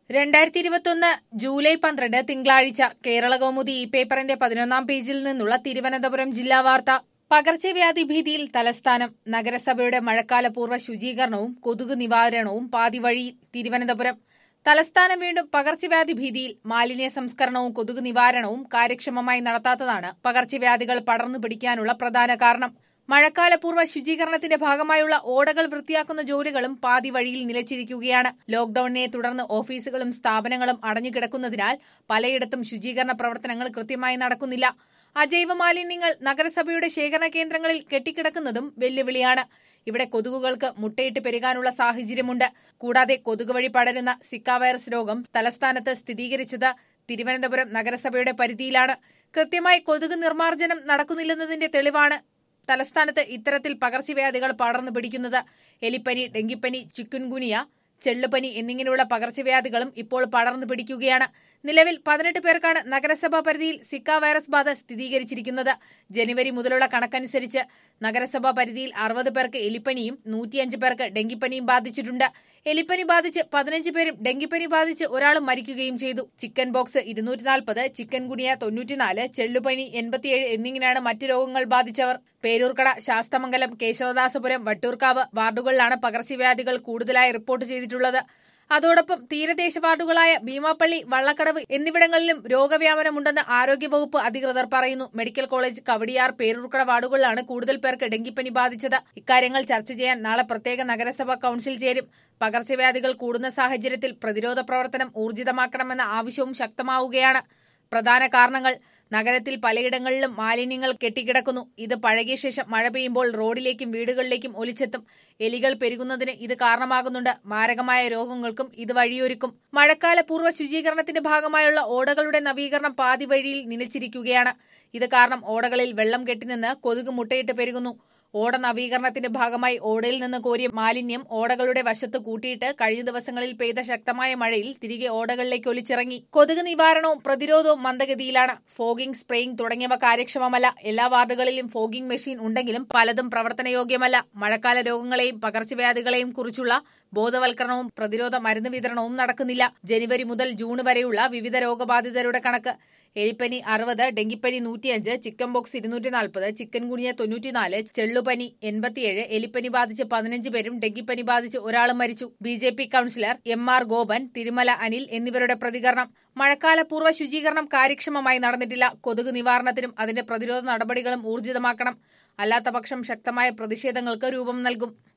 രണ്ടായിരത്തി ഇരുപത്തൊന്ന് ജൂലൈ പന്ത്രണ്ട് തിങ്കളാഴ്ച കേരള കൗമുദി ഈ പേപ്പറിന്റെ പതിനൊന്നാം പേജിൽ നിന്നുള്ള തിരുവനന്തപുരം ജില്ലാ വാർത്ത പകർച്ചവ്യാധി ഭീതിയിൽ തലസ്ഥാനം നഗരസഭയുടെ മഴക്കാലപൂർവ്വ ശുചീകരണവും കൊതുക് നിവാരണവും പാതിവഴി തിരുവനന്തപുരം തലസ്ഥാനം വീണ്ടും പകർച്ചവ്യാധി ഭീതിയിൽ മാലിന്യ സംസ്കരണവും കൊതുക് നിവാരണവും കാര്യക്ഷമമായി നടത്താത്തതാണ് പകർച്ചവ്യാധികൾ പടർന്നു പിടിക്കാനുള്ള പ്രധാന കാരണം മഴക്കാലപൂർവ്വ ശുചീകരണത്തിന്റെ ഭാഗമായുള്ള ഓടകൾ വൃത്തിയാക്കുന്ന ജോലികളും പാതി വഴിയിൽ നിലച്ചിരിക്കുകയാണ് ലോക്ഡൌണിനെ തുടർന്ന് ഓഫീസുകളും സ്ഥാപനങ്ങളും അടഞ്ഞുകിടക്കുന്നതിനാൽ പലയിടത്തും ശുചീകരണ പ്രവർത്തനങ്ങൾ കൃത്യമായി നടക്കുന്നില്ല അജൈവ മാലിന്യങ്ങൾ നഗരസഭയുടെ ശേഖരണ കേന്ദ്രങ്ങളിൽ കെട്ടിക്കിടക്കുന്നതും വെല്ലുവിളിയാണ് ഇവിടെ കൊതുകുകൾക്ക് മുട്ടയിട്ട് പെരുകാനുള്ള സാഹചര്യമുണ്ട് കൂടാതെ കൊതുക് വഴി പടരുന്ന സിക്ക വൈറസ് രോഗം തലസ്ഥാനത്ത് സ്ഥിരീകരിച്ചത് തിരുവനന്തപുരം നഗരസഭയുടെ പരിധിയിലാണ് കൃത്യമായി കൊതുക് നിർമ്മാർജ്ജനം നടക്കുന്നില്ലെന്നതിന്റെ തെളിവാണ് തലസ്ഥാനത്ത് ഇത്തരത്തിൽ പകർച്ചവ്യാധികൾ പടർന്നു പിടിക്കുന്നത് എലിപ്പനി ഡെങ്കിപ്പനി ചിക്കുൻഗുനിയ ചെള്ളുപനി എന്നിങ്ങനെയുള്ള പകർച്ചവ്യാധികളും ഇപ്പോൾ പടർന്നു പിടിക്കുകയാണ് നിലവിൽ പതിനെട്ട് പേർക്കാണ് നഗരസഭാ പരിധിയിൽ സിക്ക വൈറസ് ബാധ സ്ഥിരീകരിച്ചിരിക്കുന്നത് ജനുവരി മുതലുള്ള കണക്കനുസരിച്ച് നഗരസഭാ പരിധിയിൽ അറുപത് പേർക്ക് എലിപ്പനിയും നൂറ്റിയഞ്ച് പേർക്ക് ഡെങ്കിപ്പനിയും ബാധിച്ചിട്ടുണ്ട് എലിപ്പനി ബാധിച്ച് പതിനഞ്ച് പേരും ഡെങ്കിപ്പനി ബാധിച്ച് ഒരാളും മരിക്കുകയും ചെയ്തു ചിക്കൻ ബോക്സ് ഇരുന്നൂറ്റി നാൽപ്പത് ചിക്കൻ ഗുണിയ തൊണ്ണൂറ്റിനാല് ചെള്ളുപനി എൺപത്തിയേഴ് എന്നിങ്ങനെയാണ് മറ്റു രോഗങ്ങൾ ബാധിച്ചവർ പേരൂർക്കട ശാസ്തമംഗലം കേശവദാസപുരം വട്ടൂർക്കാവ് വാർഡുകളിലാണ് പകർച്ചവ്യാധികൾ കൂടുതലായി റിപ്പോർട്ട് ചെയ്തിട്ടുള്ളത് അതോടൊപ്പം തീരദേശ വാർഡുകളായ ഭീമാപ്പള്ളി വള്ളക്കടവ് എന്നിവിടങ്ങളിലും രോഗവ്യാപനമുണ്ടെന്ന് ആരോഗ്യവകുപ്പ് അധികൃതർ പറയുന്നു മെഡിക്കൽ കോളേജ് കവടിയാർ പേരൂർക്കട വാർഡുകളിലാണ് കൂടുതൽ പേർക്ക് ഡെങ്കിപ്പനി ബാധിച്ചത് ഇക്കാര്യങ്ങൾ ചർച്ച ചെയ്യാൻ നാളെ പ്രത്യേക നഗരസഭാ കൌൺസിൽ ചേരും പകർച്ചവ്യാധികൾ കൂടുന്ന സാഹചര്യത്തിൽ പ്രതിരോധ പ്രവർത്തനം ഊർജിതമാക്കണമെന്ന ആവശ്യവും ശക്തമാവുകയാണ് പ്രധാന കാരണങ്ങൾ നഗരത്തിൽ പലയിടങ്ങളിലും മാലിന്യങ്ങൾ കെട്ടിക്കിടക്കുന്നു ഇത് പഴകിയ ശേഷം മഴ പെയ്യുമ്പോൾ റോഡിലേക്കും വീടുകളിലേക്കും ഒലിച്ചെത്തും എലികൾ പെരുകുന്നതിന് ഇത് കാരണമാകുന്നുണ്ട് മാരകമായ രോഗങ്ങൾക്കും ഇത് വഴിയൊരുക്കും മഴക്കാല പൂർവ്വ ശുചീകരണത്തിന്റെ ഭാഗമായുള്ള ഓടകളുടെ നവീകരണം പാതി വഴിയിൽ നിലച്ചിരിക്കുകയാണ് ഇത് കാരണം ഓടകളിൽ വെള്ളം കെട്ടിനിന്ന് കൊതുക് മുട്ടയിട്ട് പെരുകുന്നു ഓട നവീകരണത്തിന്റെ ഭാഗമായി ഓടയിൽ നിന്ന് കോരിയ മാലിന്യം ഓടകളുടെ വശത്ത് കൂട്ടിയിട്ട് കഴിഞ്ഞ ദിവസങ്ങളിൽ പെയ്ത ശക്തമായ മഴയിൽ തിരികെ ഓടകളിലേക്ക് ഒലിച്ചിറങ്ങി കൊതുക് നിവാരണവും പ്രതിരോധവും മന്ദഗതിയിലാണ് ഫോഗിംഗ് സ്പ്രേയിംഗ് തുടങ്ങിയവ കാര്യക്ഷമമല്ല എല്ലാ വാർഡുകളിലും ഫോഗിംഗ് മെഷീൻ ഉണ്ടെങ്കിലും പലതും പ്രവർത്തനയോഗ്യമല്ല മഴക്കാല രോഗങ്ങളെയും പകർച്ചവ്യാധികളെയും കുറിച്ചുള്ള ബോധവൽക്കരണവും പ്രതിരോധ മരുന്ന് വിതരണവും നടക്കുന്നില്ല ജനുവരി മുതൽ ജൂൺ വരെയുള്ള വിവിധ രോഗബാധിതരുടെ കണക്ക് എലിപ്പനി അറുപത് ഡെങ്കിപ്പനി നൂറ്റിയഞ്ച് ചിക്കൻ ബോക്സ് ഇരുന്നൂറ്റി നാൽപ്പത് ചിക്കൻ ഗുണിയ തൊണ്ണൂറ്റിനാല് ചെള്ളുപനി എൺപത്തിയേഴ് എലിപ്പനി ബാധിച്ച് പതിനഞ്ച് പേരും ഡെങ്കിപ്പനി ബാധിച്ച് ഒരാളും മരിച്ചു B J P councillor M R Gopan Thirumala Anil എന്നിവരുടെ പ്രതികരണം മഴക്കാല പൂർവ്വ ശുചീകരണം കാര്യക്ഷമമായി നടന്നിട്ടില്ല കൊതുക് നിവാരണത്തിനും അതിന്റെ പ്രതിരോധ നടപടികളും ഊർജിതമാക്കണം അല്ലാത്തപക്ഷം ശക്തമായ പ്രതിഷേധങ്ങൾക്ക് രൂപം നൽകും